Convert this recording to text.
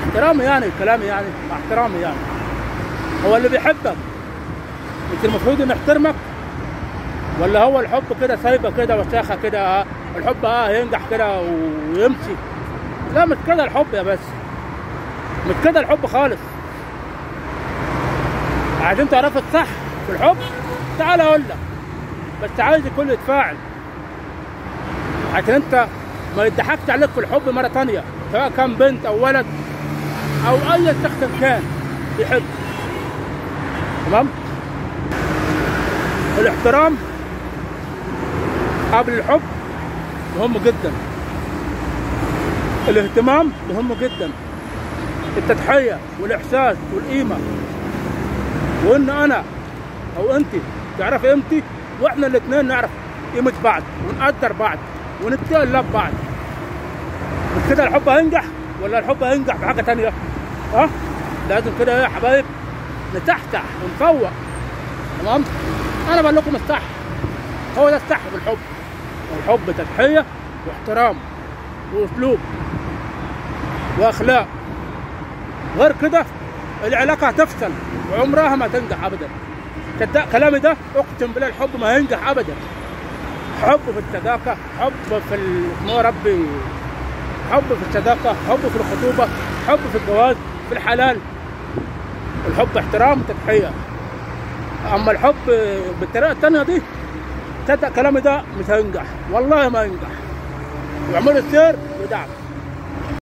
احترامي يعني كلامي يعني مع احترامي يعني هو اللي بيحبك انت المفروض انه يحترمك ولا هو الحب كده سايبه كده وساخه كده آه، الحب اه ينجح كده ويمشي لا مش كده الحب يا بس مش كده الحب خالص عايزين تعرفوا الصح في الحب تعال اقول لك بس عايز الكل يتفاعل عشان انت ما يضحكش عليك في الحب مره تانية سواء كان بنت او ولد او اي شخص كان بيحب تمام الاحترام قبل الحب مهم جدا الاهتمام مهم جدا التضحية والإحساس والقيمة وإن أنا أو أنت تعرف قيمتي وإحنا الاتنين نعرف قيمة بعض ونقدر بعض ونتقي الله ببعض مش كده الحب هينجح ولا الحب هينجح بحاجة تانية؟ ها؟ لازم كده يا حبايب نتحتح ونفوق تمام؟ أنا بقول لكم الصح هو ده الصح في الحب الحب تضحية واحترام وأسلوب وأخلاق غير كده العلاقة هتفشل وعمرها ما تنجح أبدا صدق كلامي ده أقسم بالله الحب ما هينجح أبدا حب في الصداقة حب في ال- اسمه يا ربي حب في الصداقة حب في الخطوبة حب في الجواز في الحلال الحب احترام وتضحية أما الحب بالطريقة التانية دي صدق كلامي ده مش هينجح والله ما ينجح واعملوا السير ودعم